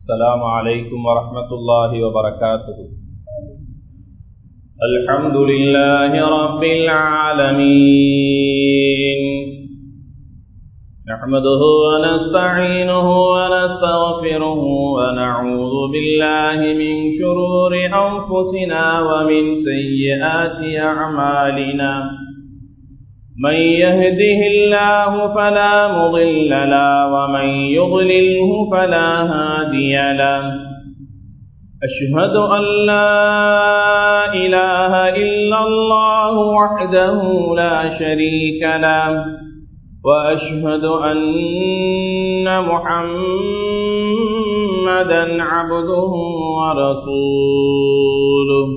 السلام عليكم ورحمة الله وبركاته الحمد لله رب العالمين نحمده ونستعينه ونستغفره ونعوذ بالله من شرور أنفسنا ومن سيئات أعمالنا من يهده الله فلا مضل له ومن يضلله فلا هادي له أشهد أن لا إله إلا الله وحده لا شريك له وأشهد أن محمدا عبده ورسوله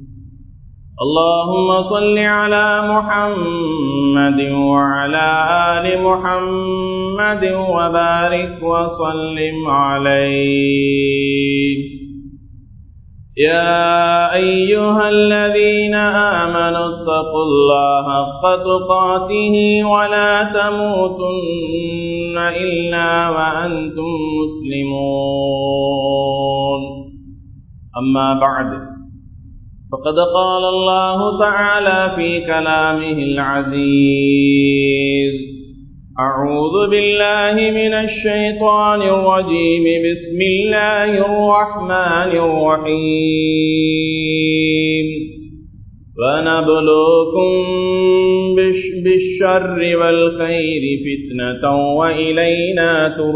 اللهم صل على محمد وعلى آل محمد وبارك وسلم عليه يا أيها الذين آمنوا اتقوا الله حق تقاته ولا تموتن إلا وأنتم مسلمون أما بعد فقد قال الله تعالى في كلامه العزيز أعوذ بالله من الشيطان الرجيم بسم الله الرحمن الرحيم ونبلوكم بالشر والخير فتنة وإلينا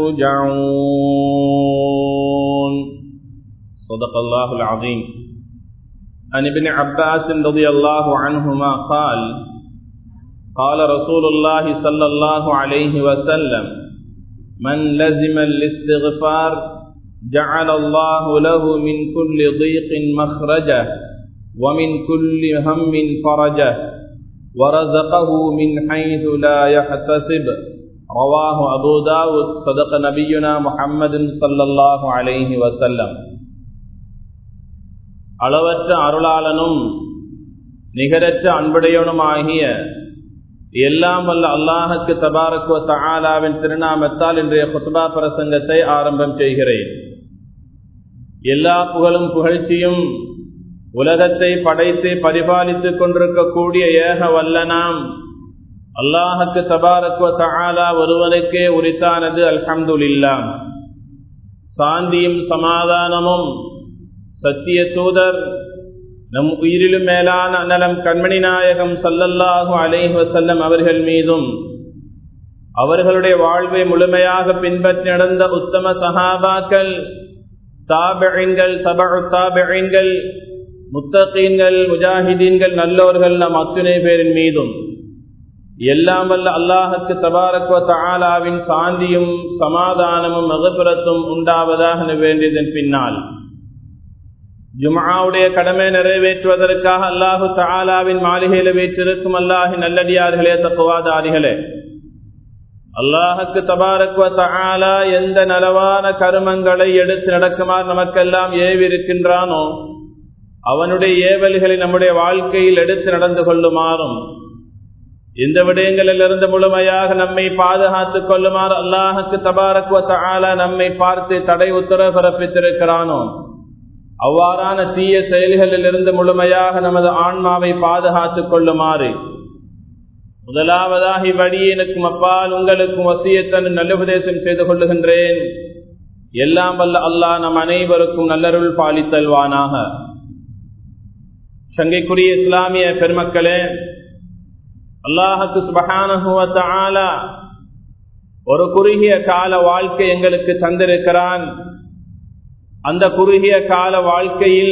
ترجعون صدق الله العظيم عن ابن عباس رضي الله عنهما قال قال رسول الله صلى الله عليه وسلم من لزم الاستغفار جعل الله له من كل ضيق مخرجه ومن كل هم فرجه ورزقه من حيث لا يحتسب رواه أبو داود صدق نبينا محمد صلى الله عليه وسلم அளவற்ற அருளாளனும் நிகரற்ற அன்புடையவனுமாகிய எல்லாம் வல்ல அல்லாஹுக்கு தபாரக்குவ தஆலாவின் திருநாமத்தால் இன்றைய குத்பா பிரசங்கத்தை ஆரம்பம் செய்கிறேன் எல்லா புகழும் புகழ்ச்சியும் உலகத்தை படைத்து பரிபாலித்துக் கொண்டிருக்கக்கூடிய ஏக வல்லனாம் அல்லாஹுக்கு தபாரக்குவ தஆலா ஒருவனுக்கே உரித்தானது அல்ஹம்துலில்லாம் சாந்தியும் சமாதானமும் சத்திய தூதர் நம் உயிரிலும் மேலான அன்னலம் கண்மணி நாயகம் சல்லல்லாஹு அலைஹி வசல்லம் அவர்கள் மீதும் அவர்களுடைய வாழ்வை முழுமையாக பின்பற்றி நடந்த உத்தம சஹாபாக்கள் தாபிகள் தபு தாபிகள் முத்தகீன்கள் முஜாஹிதீன்கள் நல்லோர்கள் நம் அத்துணை பேரின் மீதும் எல்லாம் வல்ல அல்லாஹுக்கு தபாரக்வ தாலாவின் சாந்தியும் சமாதானமும் மகபுரத்தும் உண்டாவதாக வேண்டியதன் பின்னால் ஜுமாவுடைய கடமை நிறைவேற்றுவதற்காக அல்லாஹு தாலாவின் மாளிகையில வீற்றிருக்கும் அல்லாஹி நல்லடியார்களே தப்புவாதாரிகளே அல்லாஹுக்கு தபாரக்குவ தாலா எந்த நலவான கருமங்களை எடுத்து நடக்குமாறு நமக்கெல்லாம் ஏவிருக்கின்றானோ அவனுடைய ஏவல்களை நம்முடைய வாழ்க்கையில் எடுத்து நடந்து கொள்ளுமாறும் இந்த விடயங்களிலிருந்து முழுமையாக நம்மை பாதுகாத்துக் கொள்ளுமாறு அல்லாஹுக்கு தபாரக்குவ தாலா நம்மை பார்த்து தடை உத்தரவு பிறப்பித்திருக்கிறானோ அவ்வாறான தீய செயல்களில் இருந்து முழுமையாக நமது ஆன்மாவை பாதுகாத்துக் கொள்ளுமாறு முதலாவதாக இவ்வடியனுக்கும் அப்பால் உங்களுக்கும் வசியத்தன் நல்லுபதேசம் செய்து கொள்ளுகின்றேன் எல்லாம் வல்ல அல்லாஹ் நம் அனைவருக்கும் நல்லருள் பாலித்தல்வானாக சங்கைக்குரிய இஸ்லாமிய பெருமக்களே அல்லாஹுக்கு சுபகான ஒரு குறுகிய கால வாழ்க்கை எங்களுக்கு தந்திருக்கிறான் அந்த குறுகிய கால வாழ்க்கையில்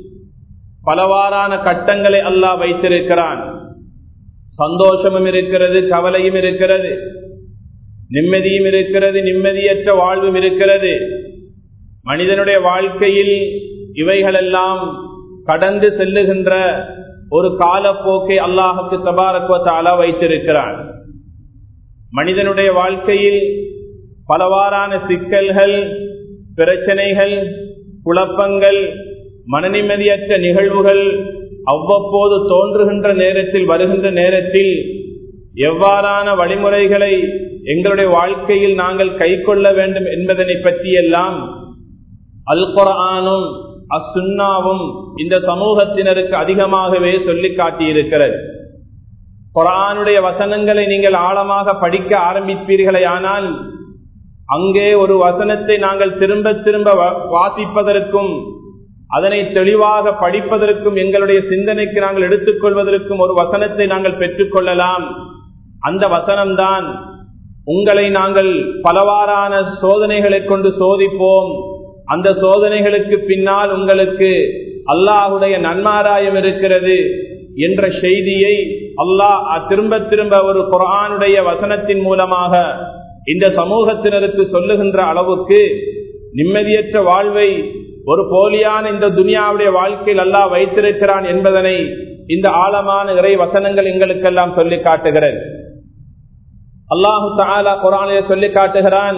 பலவாறான கட்டங்களை அல்லாஹ் வைத்திருக்கிறான் சந்தோஷமும் இருக்கிறது கவலையும் இருக்கிறது நிம்மதியும் இருக்கிறது நிம்மதியற்ற வாழ்வும் இருக்கிறது மனிதனுடைய வாழ்க்கையில் இவைகளெல்லாம் கடந்து செல்லுகின்ற ஒரு காலப்போக்கை அல்லாஹுக்கு தபாரக்குவத்தாலா வைத்திருக்கிறான் மனிதனுடைய வாழ்க்கையில் பலவாறான சிக்கல்கள் பிரச்சனைகள் குழப்பங்கள் மனநிம்மதியற்ற நிகழ்வுகள் அவ்வப்போது தோன்றுகின்ற நேரத்தில் வருகின்ற நேரத்தில் எவ்வாறான வழிமுறைகளை எங்களுடைய வாழ்க்கையில் நாங்கள் கை கொள்ள வேண்டும் என்பதனை பற்றியெல்லாம் அல் குரானும் அசுன்னாவும் இந்த சமூகத்தினருக்கு அதிகமாகவே சொல்லி காட்டியிருக்கிறது குரானுடைய வசனங்களை நீங்கள் ஆழமாக படிக்க ஆரம்பிப்பீர்களே ஆனால் அங்கே ஒரு வசனத்தை நாங்கள் திரும்ப திரும்ப வாசிப்பதற்கும் அதனை தெளிவாக படிப்பதற்கும் எங்களுடைய சிந்தனைக்கு நாங்கள் எடுத்துக்கொள்வதற்கும் ஒரு வசனத்தை நாங்கள் பெற்றுக்கொள்ளலாம் அந்த வசனம்தான் உங்களை நாங்கள் பலவாறான சோதனைகளை கொண்டு சோதிப்போம் அந்த சோதனைகளுக்கு பின்னால் உங்களுக்கு அல்லாஹுடைய நன்மாராயம் இருக்கிறது என்ற செய்தியை அல்லாஹ் திரும்ப திரும்ப ஒரு குரானுடைய வசனத்தின் மூலமாக இந்த சமூகத்தினருக்கு சொல்லுகின்ற அளவுக்கு நிம்மதியற்ற வாழ்வை ஒரு போலியான இந்த துனியாவுடைய வாழ்க்கையில் அல்லாஹ் வைத்திருக்கிறான் என்பதனை இந்த ஆழமான இறை வசனங்கள் எங்களுக்கெல்லாம் சொல்லி காட்டுகிறது அல்லாஹு தாலா குரானிலே சொல்லி காட்டுகிறான்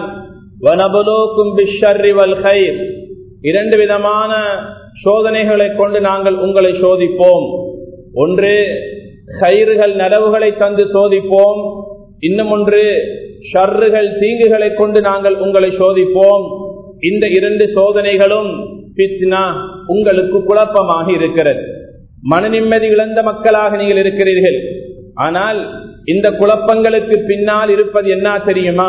இரண்டு விதமான சோதனைகளை கொண்டு நாங்கள் உங்களை சோதிப்போம் ஒன்று கயிறுகள் நலவுகளை தந்து சோதிப்போம் இன்னும் ஒன்று ஷர்றுகள் தீங்குகளை கொண்டு நாங்கள் உங்களை சோதிப்போம் இந்த இரண்டு சோதனைகளும் பித்னா உங்களுக்கு குழப்பமாக இருக்கிறது மன நிம்மதி இழந்த மக்களாக நீங்கள் இருக்கிறீர்கள் ஆனால் இந்த குழப்பங்களுக்கு பின்னால் இருப்பது என்ன தெரியுமா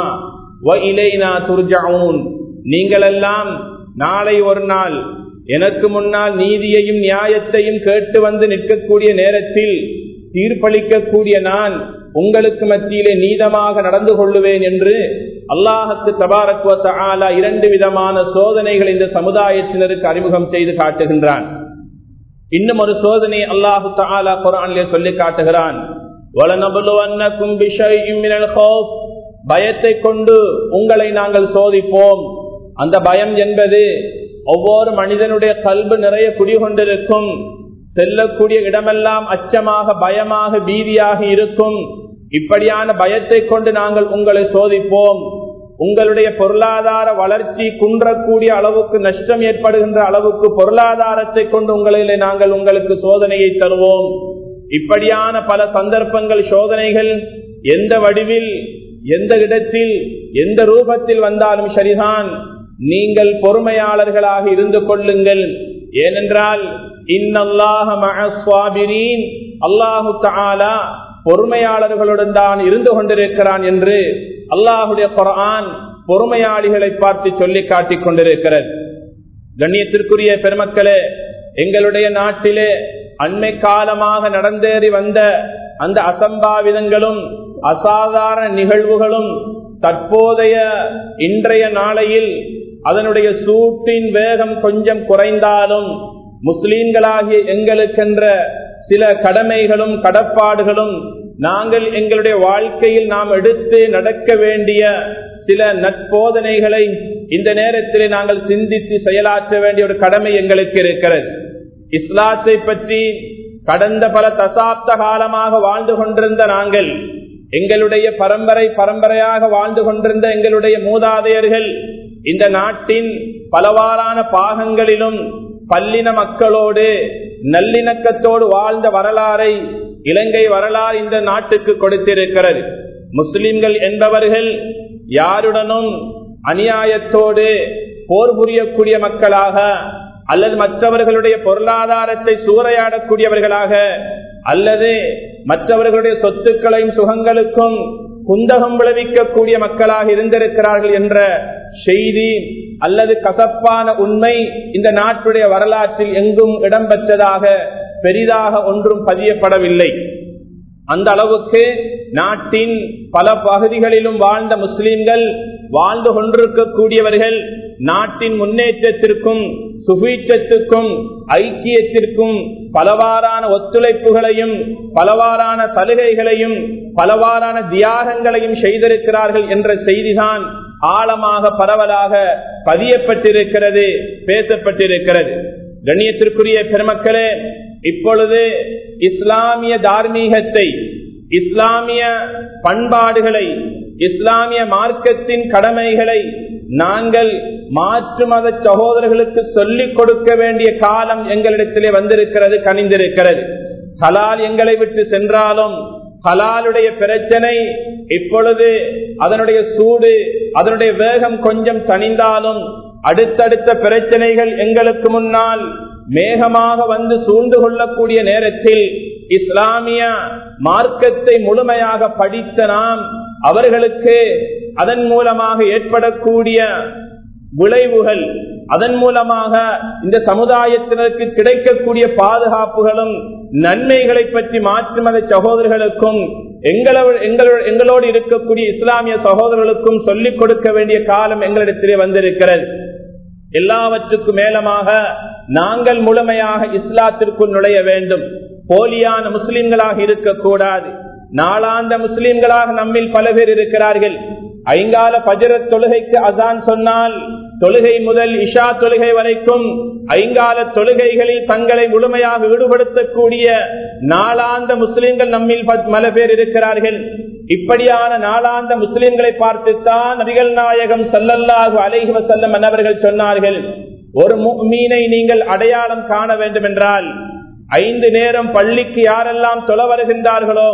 நீங்கள் எல்லாம் நாளை ஒரு நாள் எனக்கு முன்னால் நீதியையும் நியாயத்தையும் கேட்டு வந்து நிற்கக்கூடிய நேரத்தில் தீர்ப்பளிக்கக்கூடிய நான் உங்களுக்கு மத்தியிலே நீதமாக நடந்து கொள்ளுவேன் என்று அல்லாஹத்து தபாரக்குவத்த ஆலா இரண்டு விதமான சோதனைகள் இந்த சமுதாயத்தினருக்கு அறிமுகம் செய்து காட்டுகின்றான் இன்னும் ஒரு சோதனை அல்லாஹு தாலா குரானிலே சொல்லி காட்டுகிறான் பயத்தை கொண்டு உங்களை நாங்கள் சோதிப்போம் அந்த பயம் என்பது ஒவ்வொரு மனிதனுடைய கல்பு நிறைய குடிகொண்டிருக்கும் செல்லக்கூடிய இடமெல்லாம் அச்சமாக பயமாக பீதியாக இருக்கும் இப்படியான பயத்தை கொண்டு நாங்கள் உங்களை சோதிப்போம் உங்களுடைய பொருளாதார வளர்ச்சி குன்றக்கூடிய அளவுக்கு நஷ்டம் ஏற்படுகின்ற அளவுக்கு பொருளாதாரத்தை கொண்டு உங்களிலே நாங்கள் உங்களுக்கு சோதனையை தருவோம் இப்படியான பல சந்தர்ப்பங்கள் சோதனைகள் எந்த வடிவில் எந்த இடத்தில் எந்த ரூபத்தில் வந்தாலும் சரிதான் நீங்கள் பொறுமையாளர்களாக இருந்து கொள்ளுங்கள் ஏனென்றால் அல்லாஹு தாலா பொறுமையாளர்களுடன் தான் இருந்து கொண்டிருக்கிறான் என்று அல்லாஹுடைய குரான் பொறுமையாளிகளை பார்த்து சொல்லி காட்டிக் கொண்டிருக்கிறது கண்ணியத்திற்குரிய பெருமக்களே எங்களுடைய நாட்டிலே அண்மை காலமாக நடந்தேறி வந்த அந்த அசம்பாவிதங்களும் அசாதாரண நிகழ்வுகளும் தற்போதைய இன்றைய நாளையில் அதனுடைய சூட்டின் வேகம் கொஞ்சம் குறைந்தாலும் முஸ்லீம்களாகிய எங்களுக்கென்ற சில கடமைகளும் கடப்பாடுகளும் நாங்கள் எங்களுடைய வாழ்க்கையில் நாம் எடுத்து நடக்க வேண்டிய சில நட்போதனைகளை இந்த நேரத்தில் நாங்கள் சிந்தித்து செயலாற்ற வேண்டிய ஒரு கடமை எங்களுக்கு இருக்கிறது இஸ்லாத்தை பற்றி கடந்த பல தசாப்த காலமாக வாழ்ந்து கொண்டிருந்த நாங்கள் எங்களுடைய பரம்பரை பரம்பரையாக வாழ்ந்து கொண்டிருந்த எங்களுடைய மூதாதையர்கள் இந்த நாட்டின் பலவாறான பாகங்களிலும் பல்லின மக்களோடு நல்லிணக்கத்தோடு வாழ்ந்த வரலாறை இலங்கை வரலாறு இந்த நாட்டுக்கு கொடுத்திருக்கிறது முஸ்லிம்கள் என்பவர்கள் யாருடனும் அநியாயத்தோடு போர் புரியக்கூடிய மக்களாக அல்லது மற்றவர்களுடைய பொருளாதாரத்தை சூறையாடக்கூடியவர்களாக அல்லது மற்றவர்களுடைய சொத்துக்களையும் சுகங்களுக்கும் குந்தகம் விளைவிக்கக்கூடிய மக்களாக இருந்திருக்கிறார்கள் என்ற செய்தி அல்லது கசப்பான உண்மை இந்த நாட்டுடைய வரலாற்றில் எங்கும் இடம்பெற்றதாக பெரிதாக ஒன்றும் பதியப்படவில்லை அந்த அளவுக்கு நாட்டின் பல பகுதிகளிலும் வாழ்ந்த முஸ்லிம்கள் வாழ்ந்து கொண்டிருக்கக்கூடியவர்கள் நாட்டின் முன்னேற்றத்திற்கும் சுபீட்சத்துக்கும் ஐக்கியத்திற்கும் பலவாறான ஒத்துழைப்புகளையும் பலவாறான சலுகைகளையும் பலவாறான தியாகங்களையும் செய்திருக்கிறார்கள் என்ற செய்திதான் ஆழமாக பரவலாக பதியப்பட்டிருக்கிறது பேசப்பட்டிருக்கிறது கண்ணியத்திற்குரிய பெருமக்களே இப்பொழுது இஸ்லாமிய தார்மீகத்தை இஸ்லாமிய பண்பாடுகளை இஸ்லாமிய மார்க்கத்தின் கடமைகளை நாங்கள் மாற்று மத சகோதரர்களுக்கு சொல்லிக் கொடுக்க வேண்டிய காலம் எங்களிடத்திலே வந்திருக்கிறது கனிந்திருக்கிறது ஹலால் எங்களை விட்டு சென்றாலும் ஹலாலுடைய பிரச்சனை இப்பொழுது அதனுடைய சூடு அதனுடைய வேகம் கொஞ்சம் தனிந்தாலும் அடுத்தடுத்த பிரச்சனைகள் எங்களுக்கு முன்னால் மேகமாக வந்து சூழ்ந்து கொள்ளக்கூடிய நேரத்தில் இஸ்லாமிய மார்க்கத்தை முழுமையாக படித்த நாம் அவர்களுக்கு அதன் மூலமாக ஏற்படக்கூடிய விளைவுகள் அதன் மூலமாக இந்த சமுதாயத்தினருக்கு கிடைக்கக்கூடிய பாதுகாப்புகளும் நன்மைகளை பற்றி மாற்று மத சகோதரர்களுக்கும் எங்களோடு இருக்கக்கூடிய இஸ்லாமிய சகோதரர்களுக்கும் சொல்லிக் கொடுக்க வேண்டிய காலம் எங்களிடத்திலே வந்திருக்கிறது எல்லாவற்றுக்கும் மேலமாக நாங்கள் முழுமையாக இஸ்லாத்திற்குள் நுழைய வேண்டும் போலியான முஸ்லிம்களாக இருக்கக்கூடாது நாளாந்த முஸ்லிம்களாக நம்மில் பல பேர் இருக்கிறார்கள் ஐங்கால பஜர தொழுகைக்கு அசான் சொன்னால் தொழுகை முதல் இஷா தொழுகை வரைக்கும் ஐங்கால தொழுகைகளில் தங்களை முழுமையாக ஈடுபடுத்தக்கூடிய நாளாந்த முஸ்லிம்கள் நம்மில் பல பேர் இருக்கிறார்கள் இப்படியான நாளாந்த முஸ்லிம்களை பார்த்துத்தான் நபிகள் நாயகம் சல்லல்லாஹு அலைஹி வசல்லம் என்னவர்கள் சொன்னார்கள் ஒரு மீனை நீங்கள் அடையாளம் காண வேண்டும் என்றால் ஐந்து நேரம் பள்ளிக்கு யாரெல்லாம் தொலை வருகின்றார்களோ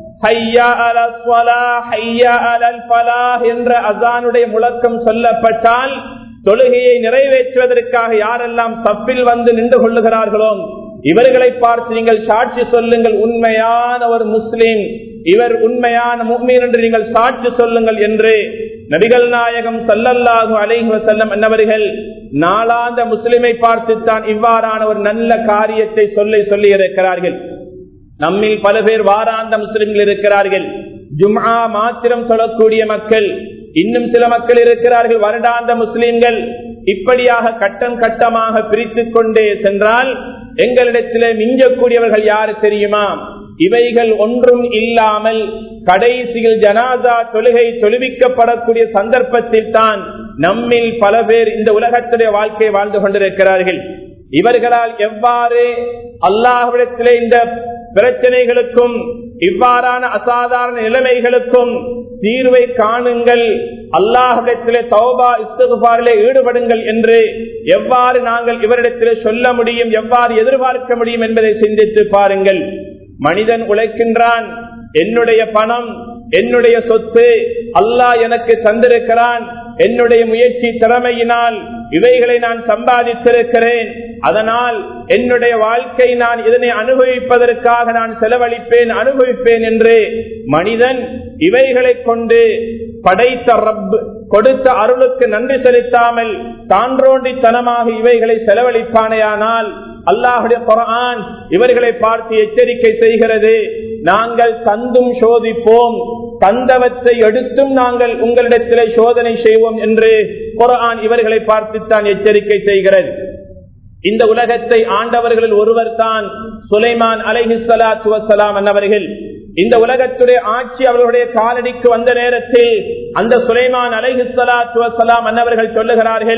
என்ற அசானுடைய முழக்கம் சொல்லப்பட்டால் தொழுகையை நிறைவேற்றுவதற்காக யாரெல்லாம் சப்பில் வந்து நின்று கொள்ளுகிறார்களோ இவர்களை பார்த்து நீங்கள் சாட்சி சொல்லுங்கள் உண்மையான ஒரு முஸ்லிம் இவர் உண்மையான முக்மீன் என்று நீங்கள் சாட்சி சொல்லுங்கள் என்று நபிகள் நாயகம் சல்லல்லாஹு அலைஹி வசல்லம் என்னவர்கள் நாளாந்த முஸ்லிமை பார்த்துத்தான் இவ்வாறான ஒரு நல்ல காரியத்தை சொல்லி சொல்லி இருக்கிறார்கள் நம்மில் பல பேர் வாராந்த முஸ்லிம்கள் இருக்கிறார்கள் ஜும்ஆ மாத்திரம் சொல்லக்கூடிய மக்கள் இன்னும் சில மக்கள் இருக்கிறார்கள் வருடாந்த முஸ்லிம்கள் இப்படியாக கட்டம் கட்டமாக பிரித்துக் கொண்டே சென்றால் எங்களிடத்திலே மிஞ்சக்கூடியவர்கள் யாரு தெரியுமா இவைகள் ஒன்றும் இல்லாமல் கடைசியில் ஜனாதா தொழுகை தொழுவிக்கப்படக்கூடிய சந்தர்ப்பத்தில் தான் நம்மில் பல பேர் இந்த உலகத்துடைய வாழ்க்கை வாழ்ந்து கொண்டிருக்கிறார்கள் இவர்களால் எவ்வாறு அல்லாஹ்விடத்திலே இந்த பிரச்சனைகளுக்கும் இவ்வாறான அசாதாரண நிலைமைகளுக்கும் தீர்வை காணுங்கள் அல்லாஹிடத்திலே தௌபா இஸ்துபாரிலே ஈடுபடுங்கள் என்று எவ்வாறு நாங்கள் இவரிடத்திலே சொல்ல முடியும் எவ்வாறு எதிர்பார்க்க முடியும் என்பதை சிந்தித்து பாருங்கள் மனிதன் உழைக்கின்றான் என்னுடைய பணம் என்னுடைய சொத்து அல்லாஹ் எனக்கு தந்திருக்கிறான் என்னுடைய முயற்சி திறமையினால் இவைகளை நான் சம்பாதித்திருக்கிறேன் அதனால் என்னுடைய வாழ்க்கை நான் இதனை அனுபவிப்பதற்காக நான் செலவழிப்பேன் அனுபவிப்பேன் என்று மனிதன் இவைகளை கொண்டு படைத்த ரப் கொடுத்த அருளுக்கு நன்றி செலுத்தாமல் தான்றோண்டித்தனமாக இவைகளை செலவழிப்பானேயானால் அல்லாஹுடைய குரான் இவர்களை பார்த்து எச்சரிக்கை செய்கிறது நாங்கள் தந்தும் சோதிப்போம் தந்தவற்றை எடுத்தும் நாங்கள் உங்களிடத்திலே சோதனை செய்வோம் என்று குரான் இவர்களை பார்த்துத்தான் எச்சரிக்கை செய்கிறது இந்த உலகத்தை ஆண்டவர்களில் ஒருவர் தான் சுலைமான் அலைஹிஸ்லாத்து வசலாம் என்னவர்கள் இந்த உலகத்துடைய ஆட்சி அவர்களுடைய காலடிக்கு வந்த நேரத்தில் அந்த சுலைமான் அலைஹிஸ்லாத்து வசலாம் அன்னவர்கள் சொல்லுகிறார்கள்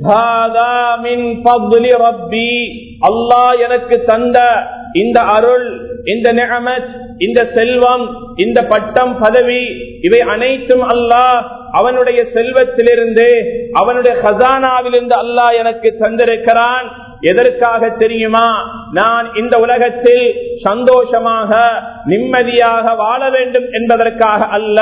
அல்லாஹ் எனக்கு தந்த இந்த அருள் இந்த நிகமத் இந்த செல்வம் இந்த பட்டம் பதவி இவை அனைத்தும் அல்லாஹ் அவனுடைய செல்வத்திலிருந்து அவனுடைய ஹசானாவிலிருந்து அல்லாஹ் எனக்கு தந்திருக்கிறான் எதற்காக தெரியுமா நான் இந்த உலகத்தில் சந்தோஷமாக நிம்மதியாக வாழ வேண்டும் என்பதற்காக அல்ல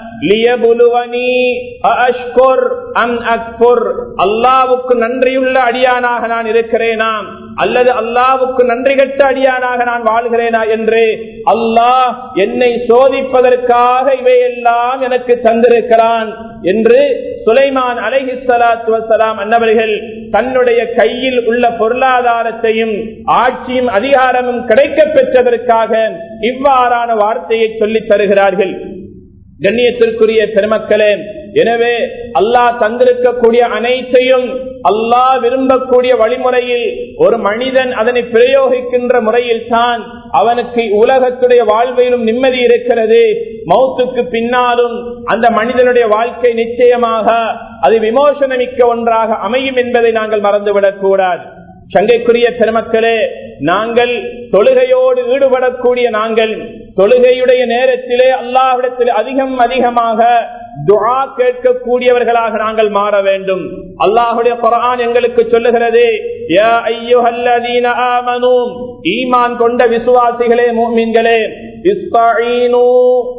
அல்லாவுக்கு நன்றியுள்ள அடியானாக நான் இருக்கிறேனாம் அல்லது அல்லாவுக்கு நன்றி கட்ட அடியானாக நான் வாழ்கிறேனா என்று அல்லாஹ் என்னை சோதிப்பதற்காக இவையெல்லாம் எனக்கு தந்திருக்கிறான் என்று சுலைமான் அலஹி சலாத்து வசலாம் அன்னவர்கள் தன்னுடைய கையில் உள்ள பொருளாதாரத்தையும் ஆட்சியும் அதிகாரமும் கிடைக்க பெற்றதற்காக இவ்வாறான வார்த்தையை சொல்லித் தருகிறார்கள் கண்ணியத்திற்குரிய பெருமக்களே எனவே அல்லாஹ் தந்திருக்கக்கூடிய அனைத்தையும் அல்லாஹ் விரும்பக்கூடிய வழிமுறையில் ஒரு மனிதன் அதனை பிரயோகிக்கின்ற முறையில் தான் அவனுக்கு உலகத்துடைய வாழ்வையிலும் நிம்மதி இருக்கிறது மௌத்துக்கு பின்னாலும் அந்த மனிதனுடைய வாழ்க்கை நிச்சயமாக அது விமோசனமிக்க ஒன்றாக அமையும் என்பதை நாங்கள் மறந்துவிடக் கூடாது சங்கைக்குரிய பெருமக்களே நாங்கள் தொழுகையோடு ஈடுபடக்கூடிய நாங்கள் தொழுகையுடைய நேரத்திலே அல்லாஹிடத்தில் அதிகம் அதிகமாக துஆ கேட்கக்கூடியவர்களாக நாங்கள் மாற வேண்டும் அல்லாஹுடைய குரான் எங்களுக்கு சொல்லுகிறது யா ஐயுஹல்லதீன ஆமனூ ஈமான் கொண்ட விசுவாசிகளே மூமின்களே இஸ்தஈனு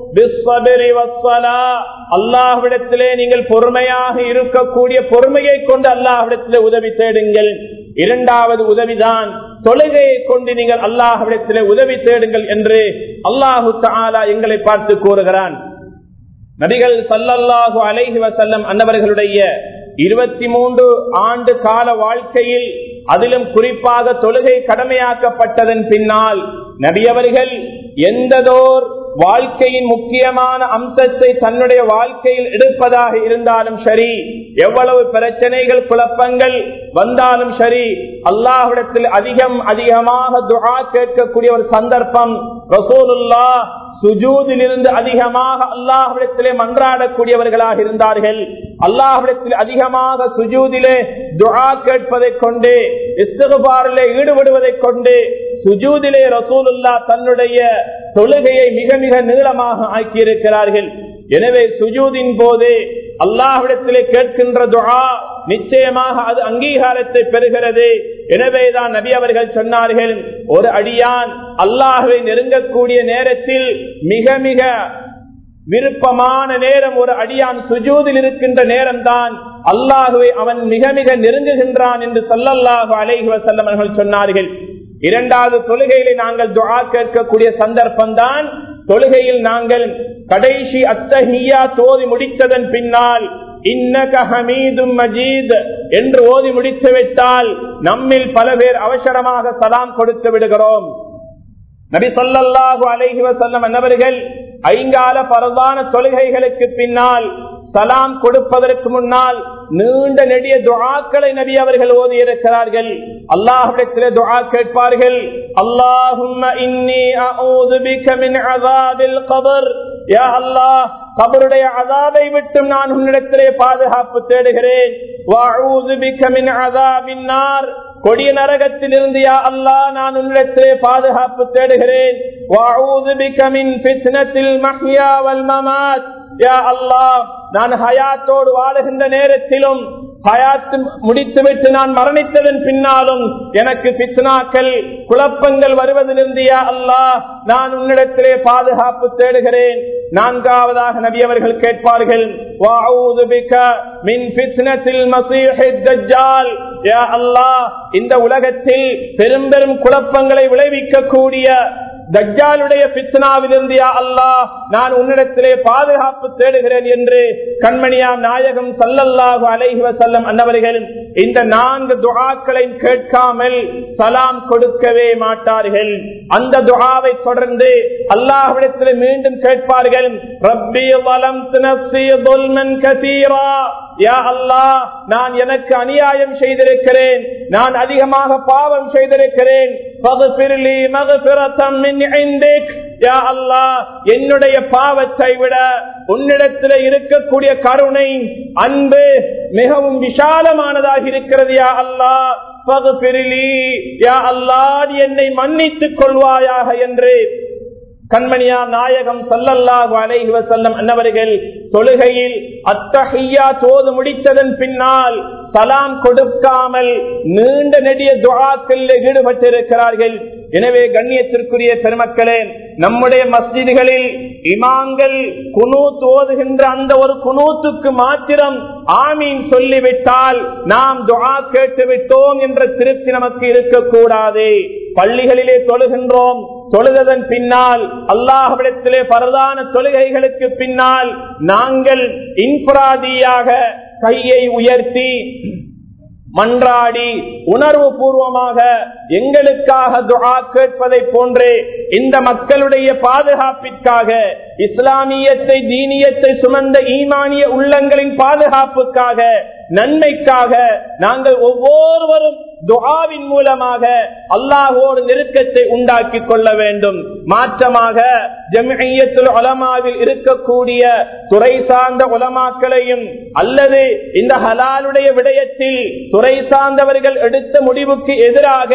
அல்லாஹ்விடத்திலே நீங்கள் பொறுமையாக இருக்கக்கூடிய பொறுமையை கொண்டு அல்லாஹ்விடத்திலே உதவி தேடுங்கள் இரண்டாவது உதவிதான் தொழுகையை கொண்டு நீங்கள் அல்லாஹ்விடத்திலே உதவி தேடுங்கள் என்று அல்லாஹு தாலா எங்களை பார்த்து கூறுகிறான் நபிகள் சல்லல்லாஹு அலைஹி வசல்லம் அன்னவர்களுடைய இருபத்தி மூன்று ஆண்டு கால வாழ்க்கையில் அதிலும் குறிப்பாக தொழுகை கடமையாக்கப்பட்டதன் பின்னால் நபியவர்கள் எந்ததோர் வாழ்க்கையின் முக்கியமான அம்சத்தை தன்னுடைய வாழ்க்கையில் எடுப்பதாக இருந்தாலும் சரி எவ்வளவு பிரச்சனைகள் குழப்பங்கள் வந்தாலும் சரி அல்லாஹ்விடத்தில் அதிகம் அதிகமாக துஆ கேட்கக்கூடிய ஒரு சந்தர்ப்பம் ரசூலுல்லா சுஜூதில் இருந்து அதிகமாக அல்லாஹ்விடத்திலே மன்றாடக்கூடியவர்களாக இருந்தார்கள் அல்லாஹ்விடத்தில் அதிகமாக சுஜூதிலே துஆ கேட்பதை கொண்டு இஸ்தகுபாரிலே ஈடுபடுவதை கொண்டு சுஜூதிலே ரசூலுல்லா தன்னுடைய தொழுகையை மிக மிக நீளமாக ஆக்கியிருக்கிறார்கள் எனவே சுஜூதின் போது அல்லாஹ்விடத்திலே கேட்கின்ற துஆ நிச்சயமாக அது அங்கீகாரத்தை பெறுகிறது எனவேதான் நபி அவர்கள் சொன்னார்கள் ஒரு அடியான் அல்லாஹுவை நெருங்கக்கூடிய நேரத்தில் மிக மிக விருப்பமான நேரம் ஒரு அடியான் சுஜூதில் இருக்கின்ற நேரம் தான் அல்லாஹுவை அவன் மிக மிக நெருங்குகின்றான் என்று சொல்லல்லாஹு அலைஹி வசல்லம் அவர்கள் சொன்னார்கள் இரண்டாவது தொழுகையிலே நாங்கள் துஆ கேட்கக்கூடிய சந்தர்ப்பம் தான் தொழுகையில் நாங்கள் கடைசி அத்தஹியா தோதி முடித்ததன் பின்னால் இன்னக ஹமீதும் மஜீத் என்று ஓதி முடித்து விட்டால் நம்மில் பல பேர் அவசரமாக சலாம் கொடுத்து விடுகிறோம் நபி சொல்லல்லாஹு அலைஹி வசல்லம் என்னவர்கள் ஐங்கால பரவான தொழுகைகளுக்கு பின்னால் சலாம் கொடுப்பதற்கு முன்னால் நீண்ட நெடிய துஆக்களை நபி அவர்கள் ஓதி இருக்கிறார்கள் அல்லாஹ்விடத்திலே துஆ கேட்பார்கள் அல்லாஹும்ம இன்னி அஊது பிக மின் அஸாபில் கபர் யா அல்லாஹ் கபருடைய அதாவை விட்டு நான் உன்னிடத்திலே பாதுகாப்பு தேடுகிறேன் வஅஊது பிக மின் அஸாபின் நார் கொடிய நரகத்தில் இருந்து யா அல்லாஹ் நான் உன்னிடத்திலே பாதுகாப்பு தேடுகிறேன் வஅஊது பிக மின் ஃபித்னத்தில் மஹ்யா வல் மமாத் யா அல்லாஹ் நான் ஹயாத்தோடு வாழுகின்ற நேரத்திலும் ஹயாத்து முடித்துவிட்டு நான் மரணித்ததன் பின்னாலும் எனக்கு பித்னாக்கள் குழப்பங்கள் வருவதிலிருந்து யா அல்லாஹ் நான் உன்னிடத்திலே பாதுகாப்பு தேடுகிறேன் நான்காவதாக நபி அவர்கள் கேட்பார்கள் வஅஊது பிக மின் ஃபித்னத்தில் மஸீஹித் தஜ்ஜால் யா அல்லாஹ் இந்த உலகத்தில் பெரும் பெரும் குழப்பங்களை விளைவிக்கக்கூடிய தஜ்ஜாலுடைய பித்னாவிலிருந்து யா அல்லாஹ் நான் உன்னிடத்திலே பாதுகாப்பு தேடுகிறேன் என்று கண்மணியா நாயகம் சல்லல்லாஹு அலைஹி வசல்லம் அன்னவர்கள் இந்த நான்கு துஆக்களை கேட்காமல் சலாம் கொடுக்கவே மாட்டார்கள் அந்த துஆவை தொடர்ந்து அல்லாஹ்விடத்தில் மீண்டும் கேட்பார்கள் ரப்பி வலம்து நஃப்ஸி ظلمன் கதீரா யா அல்லாஹ் நான் எனக்கு அநியாயம் செய்திருக்கிறேன் நான் அதிகமாக பாவம் செய்திருக்கிறேன் ஃபக்ஃபிர்லி மக்ஃபிரத்தம் மின் இன்டிக் யா அல்லாஹ் என்னுடைய பாவத்தை விட உன்னிடத்தில் இருக்கக்கூடிய கருணை அன்பு மிகவும் விசாலமானதாக இருக்கிறது யா அல்லாஹ் ஃபக்ஃபிர்லி யா அல்லாஹ் என்னை மன்னித்துக் கொள்வாயாக என்று கண்மணியா நாயகம் சல்லல்லாஹு அலைஹி வசல்லம் அன்னவர்கள் தொழுகையில் அத்தஹையா தோது முடித்ததன் பின்னால் சலாம் கொடுக்காமல் நீண்ட நெடிய துவாக்கள் ஈடுபட்டிருக்கிறார்கள் எனவே கண்ணியத்திற்குரிய பெருமக்களே நம்முடைய மஸ்ஜிதுகளில் இமாங்கள் குனூத் ஓதுகின்ற அந்த ஒரு குனூத்துக்கு மாத்திரம் ஆமீன் சொல்லிவிட்டால் நாம் துஆ கேட்டு விட்டோம் என்ற திருப்தி நமக்கு இருக்கக்கூடாது பள்ளிகளிலே தொழுகின்றோம் தொழுததன் பின்னால் அல்லாஹ்விடத்திலே பரதான தொழுகைகளுக்கு பின்னால் நாங்கள் இன்ஃபராதியாக கையை உயர்த்தி மன்றாடி உணர்வு பூர்வமாக எங்களுக்காக துஆ கேட்பதை போன்றே இந்த மக்களுடைய பாதுகாப்பிற்காக இஸ்லாமியத்தை தீனியத்தை சுமந்த ஈமானிய உள்ளங்களின் பாதுகாப்புக்காக நன்மைக்காக நாங்கள் ஒவ்வொருவரும் துஆவின் மூலமாக அல்லாஹோடு நெருக்கத்தை உண்டாக்கி கொள்ள வேண்டும் மாற்றமாக ஜமியத்துல் உலமாவில் இருக்கக்கூடிய துறை சார்ந்த உலமாக்களையும் அல்லது இந்த ஹலாலுடைய விடயத்தில் துறை சார்ந்தவர்கள் எடுத்த முடிவுக்கு எதிராக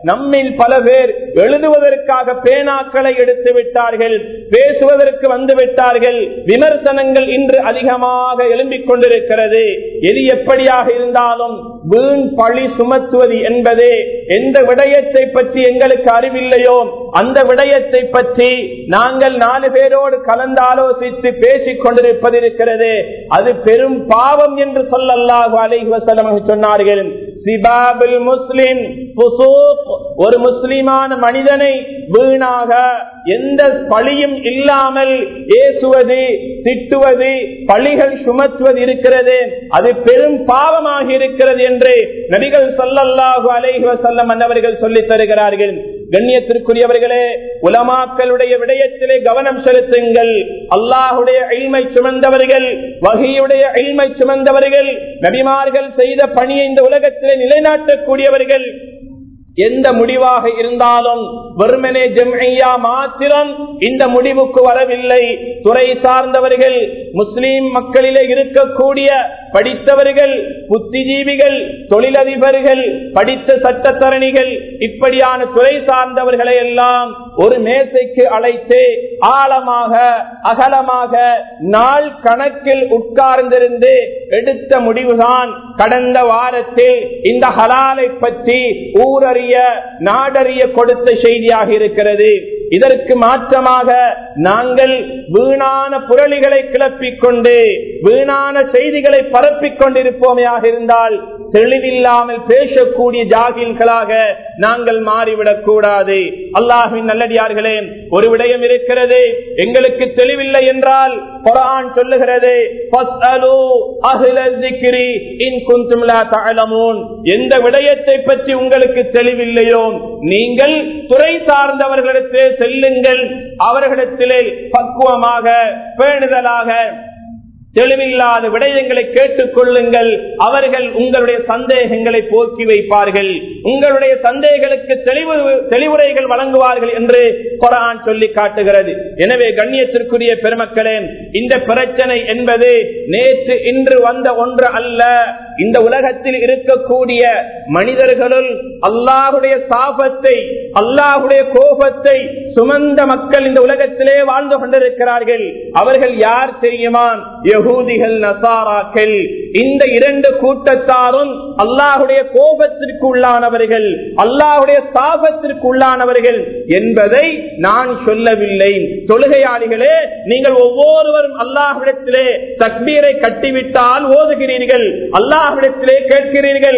நம்மில் பல பேர் எழுதுவதற்காக பேனாக்களை எடுத்து விட்டார்கள் பேசுவதற்கு வந்து விட்டார்கள் விமர்சனங்கள் இன்று அதிகமாக எழும்பிக் கொண்டிருக்கிறது எது எப்படியாக இருந்தாலும் வீண் பழி சுமத்துவது என்பது எந்த விடயத்தை பற்றி எங்களுக்கு அறிவில்லையோ அந்த விடயத்தை பற்றி நாங்கள் நாலு பேரோடு கலந்தாலோசித்து பேசிக் கொண்டிருப்பது இருக்கிறது அது பெரும் பாவம் என்று சொல்லல்லாஹு அலைஹி வஸல்லம் சொன்னார்கள் சிபாபுல் முஸ்லிம் ஒரு முஸ்லிமான மனிதனை வீணாக எந்த பழியும் இல்லாமல் ஏசுவது திட்டுவது பழிகள் சுமத்துவது இருக்கிறது அது பெரும் பாவமாக இருக்கிறது என்று நபிகள் சொல்லல்லாஹு அலைஹி வஸல்லம் அன்னவர்கள் சொல்லித் தருகிறார்கள் கண்ணியத்திற்குரியவர்களே உலமாக்களுடைய விடயத்திலே கவனம் செலுத்துங்கள் அல்லாஹுடைய அழிமை சுமந்தவர்கள் வகையுடைய அழிமை சுமந்தவர்கள் நபிமார்கள் செய்த பணியை இந்த உலகத்திலே நிலைநாட்டக்கூடியவர்கள் எந்த முடிவாக இருந்தாலும் வெறுமனே ஜம்ஐயா மாத்திரம் இந்த முடிவுக்கு வரவில்லை துறை சார்ந்தவர்கள் முஸ்லீம் மக்களிலே இருக்கக்கூடிய படித்தவர்கள் புத்திஜீவிகள் தொழிலதிபர்கள் படித்த சட்டத்தரணிகள் இப்படியான துறை சார்ந்தவர்களை எல்லாம் ஒரு மேசைக்கு அழைத்து ஆழமாக அகலமாக நாள் கணக்கில் உட்கார்ந்திருந்து எடுத்த முடிவுதான் கடந்த வாரத்தில் இந்த ஹலாலை பற்றி ஊரறிய நாடறிய கொடுத்த செய்தியாக இருக்கிறது இதற்கு மாற்றமாக நாங்கள் வீணான புரளிகளை கிளப்பிக் கொண்டு வீணான செய்திகளை பரப்பிக் கொண்டிருப்போமையாக இருந்தால் தெளிவில்லாமல் பேசக்கூடிய ஜாகில்களாக நாங்கள் மாறிவிடக் கூடாது அல்லாஹின் நல்லடியார்களே ஒரு விடயம் இருக்கிறது எங்களுக்கு தெளிவில்லை என்றால் குரான் சொல்லுகிறது எந்த விடயத்தை பற்றி உங்களுக்கு தெளிவில்லையோ நீங்கள் துறை சார்ந்தவர்களிடத்திலே செல்லுங்கள் அவர்களிடத்திலே பக்குவமாக பேணுதலாக தெளிவில்லாத விடயங்களை கேட்டுக் கொள்ளுங்கள் அவர்கள் உங்களுடைய சந்தேகங்களை போக்கி வைப்பார்கள் உங்களுடைய சந்தேகங்களுக்கு தெளிவு தெளிவுரைகள் வழங்குவார்கள் என்று குரான் சொல்லி காட்டுகிறது எனவே கண்ணியத்திற்குரிய பெருமக்களே இந்த பிரச்சனை என்பது நேற்று இன்று வந்த ஒன்று அல்ல இந்த உலகத்தில் இருக்கக்கூடிய மனிதர்களுள் அல்லாஹுடைய சாபத்தை அல்லாஹுடைய கோபத்தை சுமந்த மக்கள் இந்த உலகத்திலே வாழ்ந்து கொண்டிருக்கிறார்கள் அவர்கள் யார் தெரியுமா யகூதிகள் நசாராக்கள் இந்த இரண்டு கூட்டத்தாரும் அல்லாஹுடைய கோபத்திற்கு உள்ளானவர்கள் அல்லாஹுடைய சாபத்திற்கு உள்ளானவர்கள் என்பதை நான் சொல்லவில்லை தொழுகையாளிகளே நீங்கள் ஒவ்வொருவரும் அல்லாஹ்விடத்திலே தக்பீரை கட்டிவிட்டால் ஓதுகிறீர்கள் அல்லாஹ்விடத்திலே கேட்கிறீர்கள்